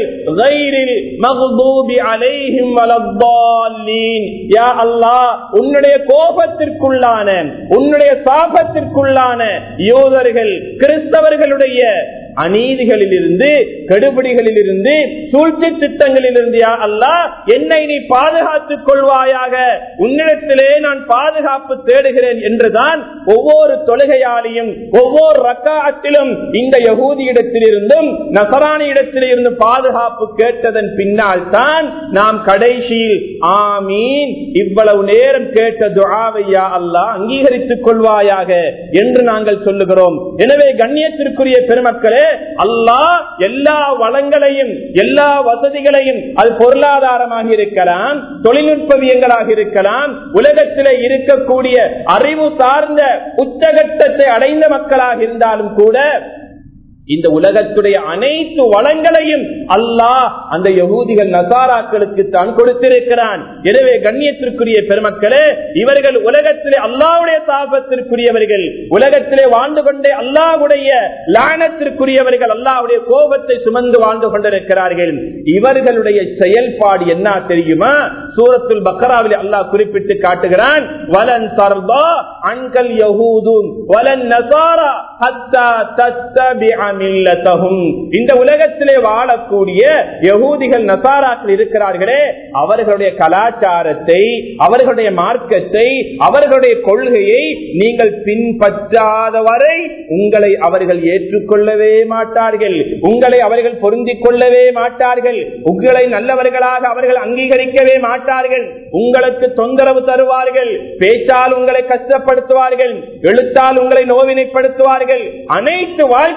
உன்னுடைய கோபத்திற்குள்ளான உன்னுடைய சாபத்திற்குள்ளான யோதர்கள் கிறிஸ்தவர்களுடைய அநீதிகளில் இருந்து கெடுபிடிகளில் இருந்து சூழ்ச்சி திட்டங்களில் இருந்து அல்லா என்னை நீ பாதுகாத்துக் கொள்வாயாக உன்னிடத்திலே நான் பாதுகாப்பு தேடுகிறேன் என்றுதான் ஒவ்வொரு தொழுகையாளியும் ஒவ்வொரு ரக்காத்திலும் இந்த யகூதியிடத்தில் இருந்தும் நசராணி இடத்தில் இருந்து பாதுகாப்பு கேட்டதன் பின்னால் தான் நாம் கடைசியில் ஆமீன் இவ்வளவு நேரம் கேட்ட துஆவையா அல்லா அங்கீகரித்துக் கொள்வாயாக என்று நாங்கள் சொல்லுகிறோம் எனவே கண்ணியத்திற்குரிய பெருமக்களே அல்லாஹ் எல்லா வளங்களையும் எல்லா வசதிகளையும் அது பொருளாதாரமாக இருக்கலாம் தொழில்நுட்பவியங்களாக இருக்கலாம் உலகத்திலே இருக்கக்கூடிய அறிவு சார்ந்த உச்சகட்டத்தை அடைந்த மக்களாக இருந்தாலும் கூட இந்த உலகத்துடைய அனைத்து வளங்களையும் அல்லாஹ் அந்த யகூதிகள் நசாராக்களுக்கு தான் கொடுத்திருக்கிறான் எனவே கண்ணியத்திற்குரிய பெருமக்களே இவர்கள் உலகத்திலே அல்லாவுடைய சாபத்திற்குரியவர்கள் உலகத்திலே வாழ்ந்து கொண்டே அல்லாவுடைய லானத்திற்குரியவர்கள் அல்லாவுடைய கோபத்தை சுமந்து வாழ்ந்து கொண்டிருக்கிறார்கள் இவர்களுடைய செயல்பாடு என்ன தெரியுமா சூரத்துல் பக்கராவில் அல்லாஹ் குறிப்பிட்டு காட்டுகிறான் வலன் சர்தா அன்கல் யகூதும் வலன் நசாரா ஹத்தா தத்தபிஅ மில்லத்தஹும் இந்த உலகத்திலே வாழக்கூடிய யகூதிகள் நசாராக்கள் இருக்கிறார்களே அவர்களுடைய கலாச்சாரத்தை அவர்களுடைய மார்க்கத்தை அவர்களுடைய கொள்கையை நீங்கள் பின்பற்றாத வரை உங்களை அவர்கள் ஏற்றுக்கொள்ளவே மாட்டார்கள் உங்களை அவர்கள் பொருந்திக் கொள்ளவே மாட்டார்கள் உங்களை நல்லவர்களாக அவர்கள் அங்கீகரிக்கவே மாட்டார்கள் உங்களுக்கு தொந்தரவு தருவார்கள் பேச்சால் உங்களை கஷ்டப்படுத்துவார்கள் எழுத்தால் உங்களை நோவினைப்படுத்துவார்கள் அனைத்து வாழ்க்கையின்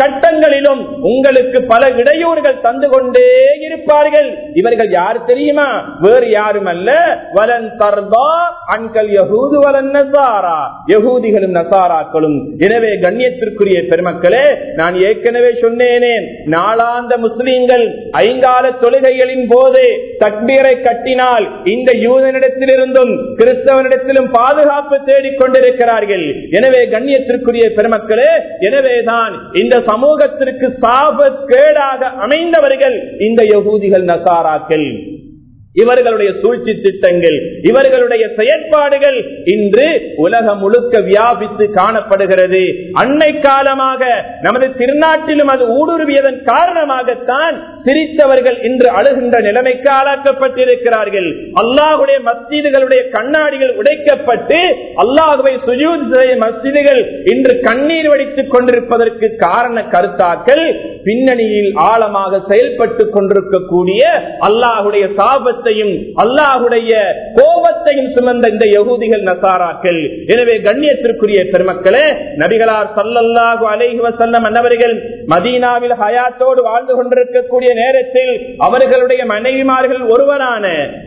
கட்டங்களிலும் உங்களுக்கு பல இடையூறுகள் தந்து கொண்டே இருப்பார்கள் இவர்கள் யார் தெரியுமா வேறு யாரும் அல்ல வலன் தர்தா அன்கல் யகூது வலன் நசாரா யகூதிகளும் நசாராக்களும் எனவே கண்ணியத்திற்குரிய பெருமக்களே நான் ஏற்கனவே சொன்னேனே நாளாந்த முஸ்லீம்கள் ஐங்கால தொழுகைகளின் போது தக்பீரை கட்டினால் இந்த யூதனிடத்திலிருந்தும் கிறிஸ்தவனிடத்திலும் பாதுகாப்பு தேடிக் கொண்டிருக்கிறார்கள் எனவே கண்ணியத்திற்குரிய பெருமக்களே எனவேதான் இந்த சமூகத்திற்கு சாப கேடாக அமைந்தவர்கள் இந்த யகூதிகள் நசாராக்கள் இவர்களுடைய சூழ்ச்சி திட்டங்கள் இவர்களுடைய செயற்பாடுகள் இன்று உலகம் முழுக்க வியாபித்து காணப்படுகிறது அன்னை காலமாக நமது திருநாட்டிலும் அது ஊடுருவியதன் காரணமாகத்தான் சிரித்தவர்கள் இன்று அழுகின்ற நிலைமைக்கு ஆளாக்கப்பட்டிருக்கிறார்கள் அல்லாஹுடைய மஸ்ஜிதுகளுடைய கண்ணாடிகள் உடைக்கப்பட்டு அல்லாஹுவை சுஜூத் மஸ்ஜிதுகள் இன்று கண்ணீர் வடித்துக் கொண்டிருப்பதற்கு காரண கருத்தாக்கள் பின்னணியில் ஆழமாக செயல்பட்டு கொண்டிருக்கக்கூடிய அல்லாஹுடைய சாபத்தையும் அல்லாஹுடைய கோபத்தையும் சுமந்த இந்த யகூதிகள் நசாராக்கள் எனவே கண்ணியத்திற்குரிய பெருமக்களே நபிகளார் சல்லல்லாஹு அலைஹி வசல்லம் அன்னவர்கள் மதீனாவில் ஹயாத்தோடு வாழ்ந்து கொண்டிருக்கக்கூடிய நேரத்தில் அவர்களுடைய மனைவிமார்கள் ஒருவரான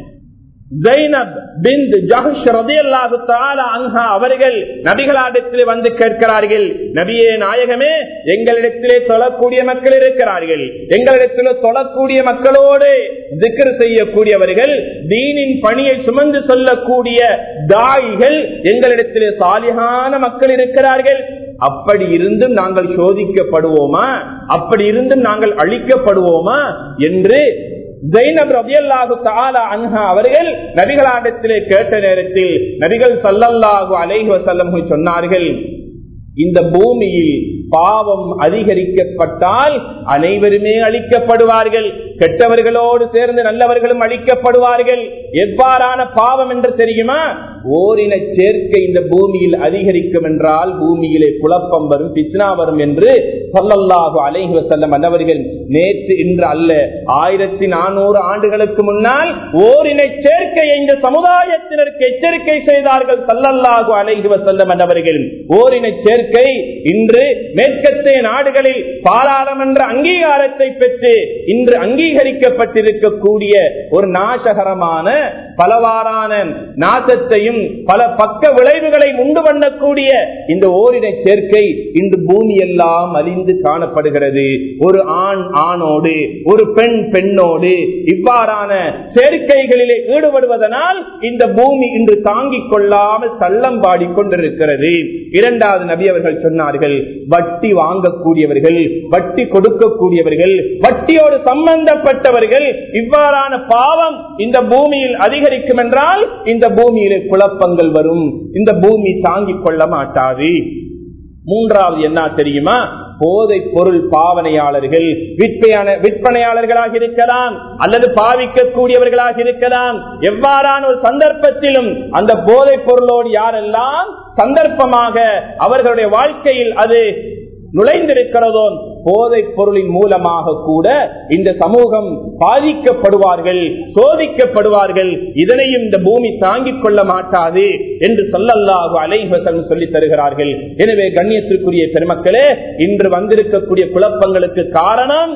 ஜைனப் பிந்த் ஜஹஷ் ரதியல்லாஹு தஆலா அன்ஹா அவர்கள் நபிகளாரிடத்திலே வந்து கேட்கிறார்கள் நபியே நாயகமே எங்களிடத்திலே தொழக்கூடிய மக்கள் இருக்கிறார்கள் எங்களிடத்திலே தொழக்கூடிய மக்களோடு திக்ர் செய்யக்கூடியவர்கள் தீனின் பணியை சுமந்து சொல்லக்கூடிய தாய்கள் எங்களிடத்திலே சாலிகான மக்கள் இருக்கிறார்கள் அப்படி இருந்தும் நாங்கள் சோதிக்கப்படுவோமா அப்படி இருந்தும் நாங்கள் அழிக்கப்படுவோமா என்று ஜெயினப் ரபியல்லாஹு தாலா அன்ஹா அவர்கள் நபிகளாண்டத்திலே கேட்ட நேரத்தில் நபிகள் சல்லல்லாஹு அலைஹி வசல்லம் சொன்னார்கள் இந்த பூமியில் பாவம் அதிகரிக்கப்பட்டால் அனைவருமே அழிக்கப்படுவார்கள் கெட்டவர்களோடு சேர்ந்து நல்லவர்களும் அழிக்கப்படுவார்கள் எவ்வாறான பாவம் என்று தெரியுமா ஓரின சேர்க்கை இந்த பூமியில் அதிகரிக்கும் என்றால் பூமியிலே குழப்பம் வரும் பித்னா வரும் என்று சொல்லல்லாஹு அலைஹி வசல்லம் அன்னவர்கள் நேற்று இன்று அல்ல ஆயிரத்தி நானூறு ஆண்டுகளுக்கு முன்னால் ஓரின சேர்க்கையை இந்த சமுதாயத்தினருக்கு எச்சரிக்கை செய்தார்கள் சல்லல்லாஹு அலைஹி வசல்லம் அன்னவர்கள் ஓரின சேர்க்கை இன்று மேற்கத்திய நாடுகளில் பாராளுமன்ற அங்கீகாரத்தை பெற்று இன்று அங்கீகரிக்கப்பட்டிருக்கக்கூடிய ஒரு நாசகரமான பலவாறான நாசத்தையும் பல பக்க விளைவுகளை உண்டு பண்ணக்கூடிய இந்த ஓரின சேர்க்கை இன்று பூமி எல்லாம் அழிந்து காணப்படுகிறது ஒரு ஆண் ஆணோடு ஒரு பெண் பெண்ணோடு இவ்வாறான சேர்க்கைகளிலே ஈடுபடுவதனால் இந்த பூமி இன்று தாங்கிக் கொள்ளாமல் தள்ளம் பாடிக்கொண்டிருக்கிறது இரண்டாவது நபி அவர்கள் சொன்னார்கள் வட்டி வாங்கக்கூடியவர்கள் வட்டி கொடுக்கக்கூடியவர்கள் வட்டியோடு சம்பந்தப்பட்டவர்கள் இவ்வாறான பாவம் இந்த பூமியில் அதிகரிக்கும் என்றால் இந்த பூமியிலே குழப்பங்கள் வரும் இந்த பூமி தாங்கிக் கொள்ள மாட்டாது மூன்றாவது என்ன தெரியுமா போதை பொருள் பாவனையாளர்கள் விற்பனையான விற்பனையாளர்களாக இருக்கலாம் அல்லது பாவிக்கக்கூடியவர்களாக இருக்கலாம் எவ்வாறான ஒரு சந்தர்ப்பத்திலும் அந்த போதை பொருளோடு யாரெல்லாம் சந்தர்ப்பமாக அவர்களுடைய வாழ்க்கையில் அது நுழைந்திருக்கிறதோ போதை பொருளின் மூலமாக கூட இந்த சமூகம் பாதிக்கப்படுவார்கள் சோதிக்கப்படுவார்கள் இதனையும் இந்த பூமி தாங்கிக் கொள்ள மாட்டாது என்று சொல்லல்லாஹு அலைவசம் சொல்லி தருகிறார்கள் எனவே கண்ணியத்திற்குரிய பெருமக்களே இன்று வந்திருக்கக்கூடிய குழப்பங்களுக்கு காரணம்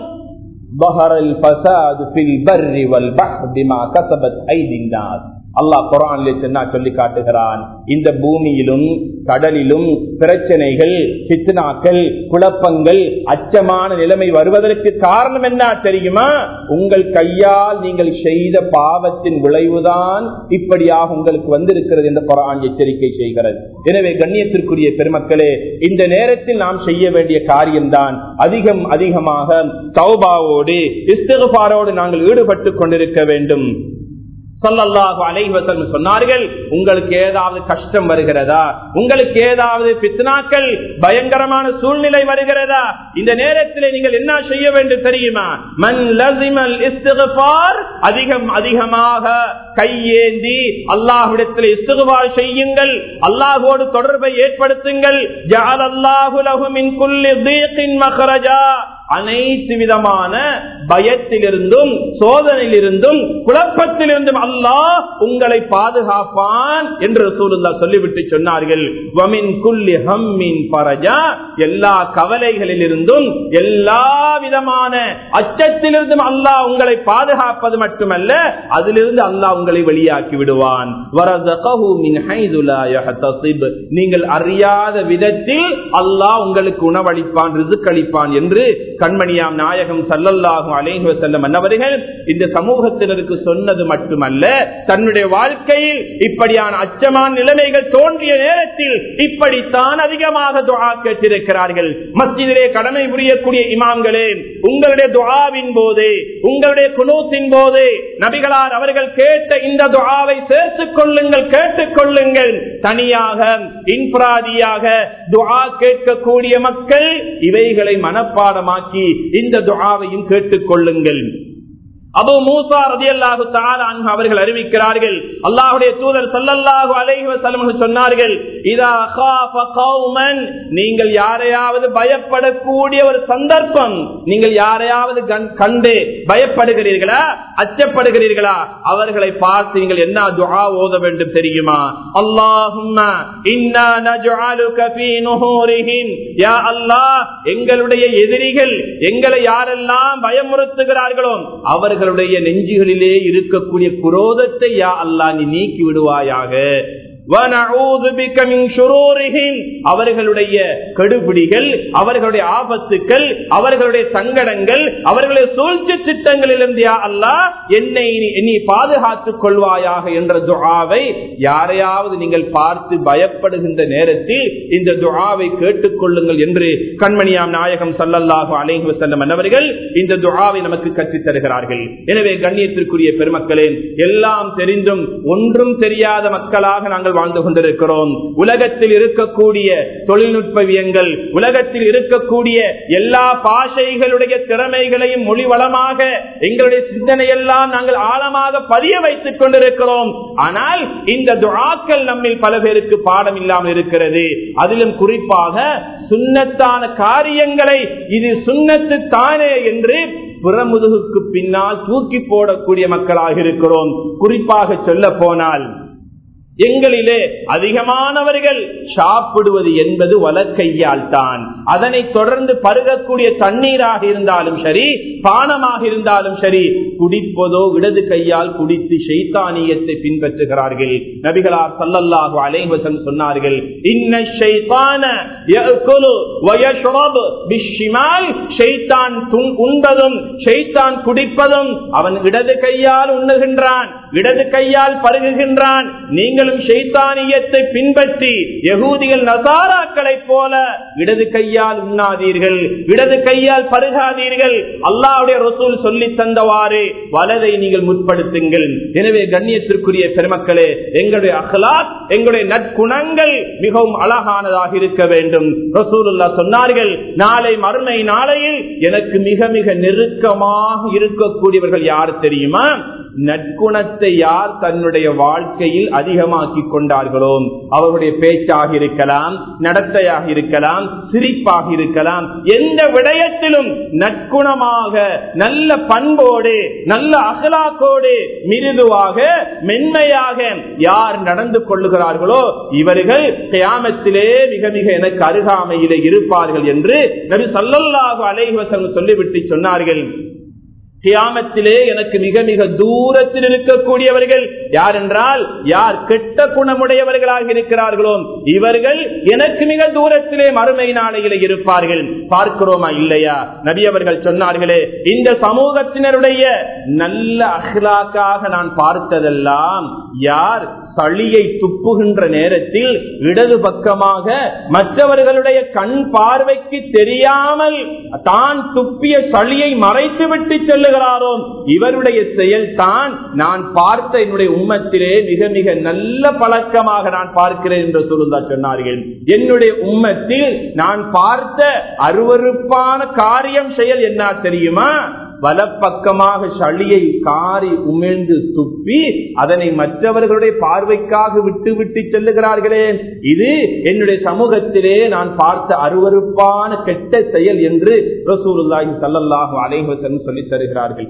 அல்லாஹ் குரான்ல சொன்னா சொல்லி காட்டுகிறான் இந்த பூமியிலும் கடலிலும் பிரச்சனைகள் சித்தனாக்கள் குழப்பங்கள் அச்சமான நிலைமை வருவதற்கு காரணம் என்ன தெரியுமா உங்கள் கையால் நீங்கள் செய்த பாவத்தின் விளைவுதான் இப்படியாக உங்களுக்கு வந்திருக்கிறது என்று குரான் எச்சரிக்கை செய்கிறது எனவே கண்ணியத்திற்குரிய பெருமக்களே இந்த நேரத்தில் நாம் செய்ய வேண்டிய காரியம்தான் அதிகம் அதிகமாக சௌபாவோடு இஸ்திகாரோடு நாங்கள் ஈடுபட்டு கொண்டிருக்க வேண்டும் சொல்லல்லாஹு அலைவசம் சொன்னார்கள் உங்களுக்கு ஏதாவது கஷ்டம் வருகிறதா உங்களுக்கு ஏதாவது பித்னாக்கள் பயங்கரமான சூழ்நிலை வருகிறதா இந்த நேரத்தில் நீங்கள் என்ன செய்ய வேண்டும் தெரியுமா மன் லசிமல் இஸ்திகார் அதிகம் அதிகமாக கையேந்தி அல்லாஹுடத்தில் இஸ்திகார் செய்யுங்கள் அல்லாஹோடு தொடர்பை ஏற்படுத்துங்கள் ஜால் அல்லாஹு லஹு மின் குல்லி தீக்கின் மஹரஜா அனைத்து விதமான பயத்திலிருந்தும் சோதனையிலிருந்தும் குழப்பத்திலிருந்தும் அல்லாஹ் உங்களை பாதுகாப்பான் என்று சூழ்நிலை சொல்லிவிட்டு சொன்னார்கள் வமின் குல்லி ஹம்மின் பரஜா எல்லா கவலைகளில் இருந்தும் எல்லா விதமான அச்சத்திலிருந்தும் அல்லாஹ் உங்களை பாதுகாப்பது மட்டுமல்ல அதிலிருந்து அல்லாஹ் உங்களை வெளியாக்கி விடுவான் வரதகஹு மின் ஹைது லா யஹ்தஸிப். நீங்கள் அறியாத விதத்தில் அல்லாஹ் உங்களுக்கு உணவளிப்பான் ரிசுக்களிப்பான் என்று கண்மணியாம் நாயகம் சல்லல்லாஹு அலைஹி வஸல்லம் அன்னவர்கள் இந்த சமூகத்தினருக்கு சொன்னது மட்டுமல்ல தன்னுடைய வாழ்க்கையில் இப்படியான அச்சமான நிலைமைகள் தோன்றிய நேரத்தில் இப்படித்தான் அதிகமாக துஆ கேட்டிருக்கிறார்கள் மஸ்ஜிதிலே கடமை புரியக்கூடிய இமாம்களே உங்களுடைய துஆவின் போது உங்களுடைய குனூத்தின் போது நபிகளார் அவர்கள் கேட்ட இந்த துஆவை சேர்த்துக் கொள்ளுங்கள் கேட்டுக் கொள்ளுங்கள் தனியாக இன்பிராதியாக துஆ கேட்கக்கூடிய மக்கள் இவைகளை மனப்பாடமாக்கி இந்த துஆவையும் கேட்டுக் கொள்ளுங்கள் அபு மூசா ரதியல்லாஹு தஆலா அன்ஹு அவர்கள் அறிவிக்கிறார்கள் அல்லாஹ்வுடைய தூதர் ஸல்லல்லாஹு அலைஹி வஸல்லம் சொன்னார்கள் இதா காஃப கௌமன் நீங்கள் யாரையாவது பயப்படக்கூடிய ஒரு சந்தர்ப்பம் நீங்கள் யாரையாவது கண்- கண்டு பயப்படுகிறீர்களா அச்சப்படுகிறீர்களா அவர்களை பார்த்து நீங்கள் என்ன துஆ ஓத வேண்டும் தெரியுமா அல்லாஹும்ம இன்னா நஜ்அலுக ஃபீ நுஹூரிஹிம் யா அல்லாஹ் எங்களுடைய எதிரிகள் எங்களை யாரெல்லாம் பயமுறுத்துகிறார்களோ அவர்களுடைய நெஞ்சுகளிலே இருக்கக்கூடிய குரோதத்தை யா அல்லாஹ் நீ நீக்கி விடுவாயாக وَنَعُوذُ بِكَ مِنْ شُرُورِهِمْ அவர்களுடைய கெடுபிடிகள் அவர்களுடைய ஆபத்துக்கள் அவர்களுடைய சங்கடங்கள் அவர்களுடைய சூழ்ச்சி திட்டங்களிலிருந்து யா அல்லாஹ் என்னை நீ- நீ பாதுகாத்துக் கொள்வாயாக என்ற துஆவை யாரையாவது நீங்கள் பார்த்து பயப்படுகின்ற நேரத்தில் இந்த துஆவை கேட்டுக்கொள்ளுங்கள் என்று கண்மணியாம் நாயகம் சல்லல்லாஹு அலைஹி வஸல்லம் அன்னவர்கள் இந்த துஆவை நமக்கு கற்றுத் தருகிறார்கள் எனவே கண்ணியத்திற்குரிய பெருமக்களே எல்லாம் தெரிந்தும் ஒன்றும் தெரியாத மக்களாக நாங்கள் வாழ்ந்து கொண்டிருக்கிறோம் உலகத்தில் இருக்கக்கூடிய தொழில்நுட்பவியங்கள் உலகத்தில் இருக்கக்கூடிய எல்லா பாஷைகளுடைய திறமைகளையும் மொழி வளமாக எங்களுடைய சிந்தனையெல்லாம் நாங்கள் ஆழமாக பதிய வைத்துக் கொண்டிருக்கிறோம் ஆனால் இந்த துஆக்கள் நம்மில் பல பேருக்கு பாடம் இல்லாமல் இருக்கிறது அதிலும் குறிப்பாக சுண்ணத்தான காரியங்களை இது சுண்ணத்து தானே என்று புறமுதுகுக்கு பின்னால் தூக்கி போடக்கூடிய மக்களாக இருக்கிறோம் குறிப்பாக சொல்ல போனால் எங்களிலே அதிகமானவர்கள் சாப்பிடுவது என்பது வலக்கையால் தான் அதனை தொடர்ந்து பருகக்கூடிய தண்ணீராக இருந்தாலும் சரி பானமாக இருந்தாலும் சரி குடிப்பதோ இடது கையால் குடித்து ஷைத்தானியத்தை பின்பற்றுகிறார்கள் நபிகளார் சல்லல்லாஹு அலைவசம் சொன்னார்கள் இன்ன ஷைத்தான யஅகுலு வயஷ்ரபு பிஷ்ஷிமால் ஷைத்தான் துன்- உண்பதும் ஷைத்தான் குடிப்பதும் அவன் இடது கையால் உண்ணுகின்றான் இடது கையால் பருகுகின்றான் நீங்களும் ஷைத்தானியத்தை பின்பற்றி யகூதிகள் நசாராக்களைப் போல இடது கையால் உண்ணாதீர்கள் இடது கையால் பருகாதீர்கள் அல்லாஹ்வுடைய ரசூல் சொல்லி தந்தவாறு வலதை நீங்கள் முற்படுத்துங்கள் எனவே கண்ணியத்திற்குரிய பெருமக்களே எங்களுடைய அகலாத் எங்களுடைய நற்குணங்கள் மிகவும் அழகானதாக இருக்க வேண்டும் ரசூலுல்லா சொன்னார்கள் நாளை மறுமை நாளையில் எனக்கு மிக மிக நெருக்கமாக இருக்கக்கூடியவர்கள் யார் தெரியுமா நற்குணத்தை யார் தன்னுடைய வாழ்க்கையில் அதிகமாக்கி கொண்டார்களோ அவருடைய பேச்சாக இருக்கலாம் நடத்தையாக இருக்கலாம் சிரிப்பாக இருக்கலாம் எந்த விடயத்திலும் நற்குணமாக நல்ல பண்போடு நல்ல அகலாக்கோடு மிருதுவாக மென்மையாக யார் நடந்து கொள்ளுகிறார்களோ இவர்கள் கியாமத்திலே மிக மிக எனக்கு அருகாமையிலே இருப்பார்கள் என்று நபி ஸல்லல்லாஹு அலைஹி வஸல்லம் சொல்லிவிட்டு சொன்னார்கள் கியாமத்திலே எனக்கு மிக மிக தூரத்தில் இருக்கக்கூடியவர்கள் யார் என்றால் யார் கெட்ட குணமுடையவர்களாக இருக்கிறார்களோ இவர்கள் எனக்கு மிக தூரத்திலே மறுமை நாளையிலே இருப்பார்கள் பார்க்கிறோமா இல்லையா நபி அவர்கள் சொன்னார்களே இந்த சமூகத்தினருடைய நல்ல அஹ்லாக்காக நான் பார்த்ததெல்லாம் யார் சளியை துப்புகின்ற நேரத்தில் இடது பக்கமாக மற்றவர்களுடைய கண் பார்வைக்கு தெரியாமல் தான் துப்பிய சளியை மறைத்து விட்டு செல்லுகிறாரோ இவருடைய செயல் தான் நான் பார்த்த என்னுடைய உம்மத்திலே மிக மிக நல்ல பழக்கமாக நான் பார்க்கிறேன் என்று சொல்லுதா சொன்னார்கள் என்னுடைய உம்மத்தில் நான் பார்த்த அருவருப்பான காரியம் செயல் என்ன தெரியுமா வலப்பக்கமாக சளியை காரி உமிழ்ந்து துப்பி அதனை மற்றவர்களுடைய பார்வைக்காக விட்டு விட்டு செல்லுகிறார்களே இது என்னுடைய சமூகத்திலே நான் பார்த்த அருவறுப்பான கெட்ட செயல் என்று ரசூலுல்லாஹி சல்லல்லாஹு அலைஹி சொல்லி தருகிறார்கள்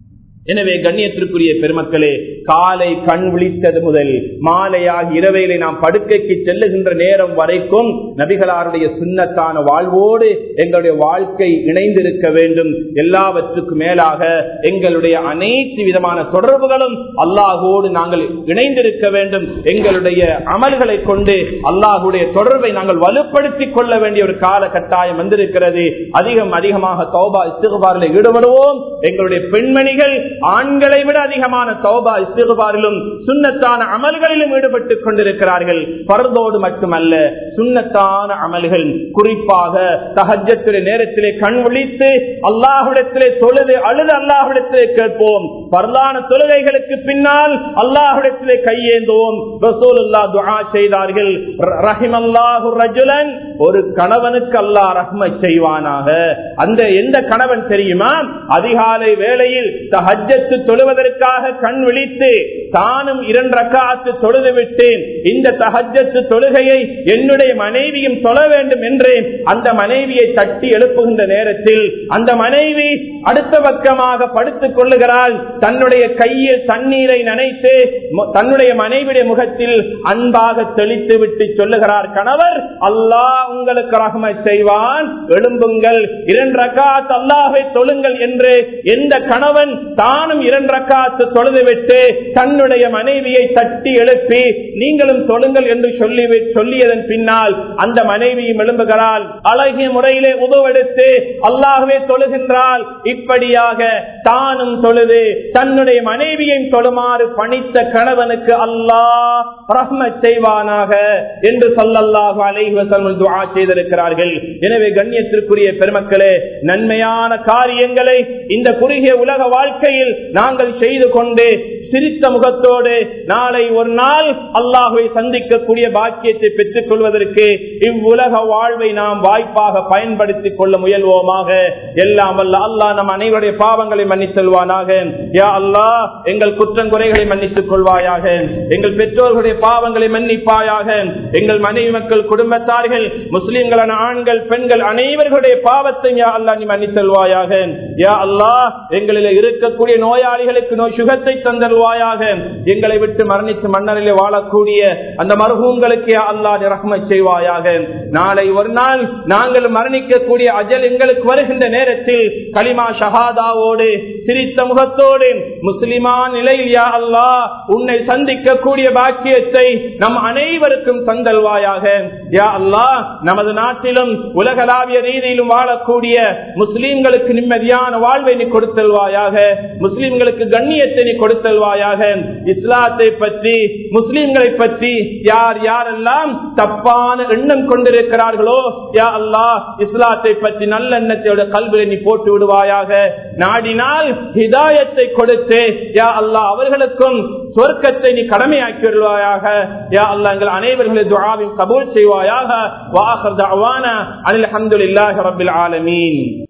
எனவே கண்ணியத்திற்குரிய பெருமக்களே காலை கண் விழித்தது முதல் மாலையாக இரவையிலே நாம் படுக்கைக்கு செல்லுகின்ற நேரம் வரைக்கும் நபிகளாருடைய சுண்ணத்தான வாழ்வோடு எங்களுடைய வாழ்க்கை இணைந்திருக்க வேண்டும் எல்லாவற்றுக்கும் மேலாக எங்களுடைய அனைத்து விதமான தொடர்புகளும் அல்லாஹோடு நாங்கள் இணைந்திருக்க வேண்டும் எங்களுடைய அமல்களை கொண்டு அல்லாஹுடைய தொடர்பை நாங்கள் வலுப்படுத்திக் கொள்ள வேண்டிய ஒரு கால கட்டாயம் வந்திருக்கிறது அதிகம் அதிகமாக தௌபா இஸ்திகுபாரில் ஈடுபடுவோம் எங்களுடைய பெண்மணிகள் ஆண்களை விட அதிகமான தௌபா இஸ்திகுபாரிலும் சுண்ணத்தான அமல்களிலும் ஈடுபட்டுக் கொண்டிருக்கிறார்கள் பரதோடு மட்டுமல்ல சுண்ணத்தான அமல்கள் குறிப்பாக தகஜத்துடைய நேரத்திலே கண் விழித்து அல்லாஹுடத்திலே தொழுது அழுது அல்லாஹுடத்திலே கேட்போம் பரலான தொழுகைகளுக்கு பின்னால் அல்லாஹுடத்திலே கையேந்துவோம் ரசூலுல்லா துஆ செய்தார்கள் ரஹிம் அல்லாஹு ரஜுலன் ஒரு கணவனுக்கு அல்லாஹ் ரஹ்ம செய்வானாக அந்த எந்த கணவன் தெரியுமா அதிகாலை வேளையில் தஹஜத்து தொழுவதற்காக கண் விழித்து தானும் இரண்டு ரக்காத்து தொழுது விட்டேன் இந்த தஹஜத்து தொழுகையை என்னுடைய மனைவியும் தொழ வேண்டும் என்று அந்த மனைவியை தட்டி எழுப்புகின்ற நேரத்தில் அந்த மனைவி அடுத்த பக்கமாக படுத்துக் கொள்ளுகிறாள் தன்னுடைய கையில் தண்ணீரை நனைத்து தன்னுடைய மனைவியுடைய முகத்தில் அன்பாக தெளித்து விட்டு சொல்லுகிறார் கணவர் அல்லாஹ் உங்களுக்கு ரகமை செய்வான் எழும்புங்கள் இரண்டு ரக்காத் அல்லாஹை தொழுங்கள் என்று எந்த கணவன் தானும் இரண்டு ரக்காத்து தொழுதுவிட்டு தன்னுடைய மனைவியை தட்டி எழுப்பி நீங்களும் தொழுங்கள் என்று சொல்லி சொல்லியதன் பின்னால் அந்த மனைவியும் எழும்புகிறாள் அழகிய முறையிலே உதவெடுத்து அல்லாகவே தொழுகின்றாள் இப்படியாக தானும் தொழுது தன்னுடைய மனைவியையும் தொழுமாறு பணித்த கணவனுக்கு அல்லாஹ் ரஹ்ம செய்வானாக என்று சொல்லல்லாஹு அலைவசம் துவா செய்திருக்கிறார்கள் எனவே கண்ணியத்திற்குரிய பெருமக்களே நன்மையான காரியங்களை இந்த குறுகிய உலக வாழ்க்கையில் நாங்கள் செய்து கொண்டு சிரித்த முகத்தோடு நாளை ஒரு நாள் அல்லாஹுவை சந்திக்கக்கூடிய பாக்கியத்தை பெற்றுக் கொள்வதற்கு இவ்வுலக வாழ்வை நாம் வாய்ப்பாக பயன்படுத்திக் கொள்ள முயல்வோமாக எல்லாம் அல்ல அல்லாஹ் நம் அனைவருடைய பாவங்களை மன்னித்தல்வானாக யா அல்லாஹ் எங்கள் குற்றங்குறைகளை மன்னித்துக் கொள்வாயாக எங்கள் பெற்றோர்களுடைய பாவங்களை மன்னிப்பாயாக எங்கள் மனைவி மக்கள் குடும்பத்தார்கள் முஸ்லிம்களான ஆண்கள் பெண்கள் அனைவர்களுடைய பாவத்தை யா அல்லா நீ மன்னித்தல்வாயாக யா அல்லாஹ் எங்களில் இருக்கக்கூடிய நோயாளிகளுக்கு நோய் சுகத்தை தந்தல்வாயாக எங்களை விட்டு மரணித்து மன்னரிலே வாழக்கூடிய அந்த மருகங்களுக்கு அல்லா ரஹ்மை செய்வாயாக நாளை ஒரு நாள் நாங்கள் மரணிக்கக்கூடிய அஜல் எங்களுக்கு வருகின்ற நேரத்தில் களிமா ஷஹாதாவோடு சிரித்த முகத்தோடு முஸ்லிமா நிலையில் யா அல்லா உன்னை சந்திக்கக்கூடிய பாக்கியத்தை நம் அனைவருக்கும் தந்தல்வாயாக யா அல்லா நமது நாட்டிலும் உலகளாவிய ரீதியிலும் வாழக்கூடிய முஸ்லிம்களுக்கு நிம்மதியான வாழ்வை நீ கொடுத்தல்வாயாக முஸ்லிம்களுக்கு கண்ணியத்தை நீ கொடுத்தல்வாயாக இஸ்லாத்தை பற்றி முஸ்லிம்களை பற்றி யார் யாரெல்லாம் தப்பான எண்ணம் கொண்டிருக்கிறார்களோ யா அல்லாஹ் இஸ்லாத்தை பற்றி நல்ல எண்ணத்தோட கல்வியை நீ போட்டு விடுவாயாக நாடினால் ஹிதாயத்தை கொடுத்து யா அல்லாஹ் அவர்களுக்கும் சொர்க்கத்தை நீ கடமையாக்கி விடுவாயாக யா அல்லாஹ் எங்கள் அனைவர்களது துஆவின் கபூல் செய்வாயாக வாஹர் தஅவானா அனில் அல்ஹம்துலில்லாஹி ரப்பில் ஆலமீன்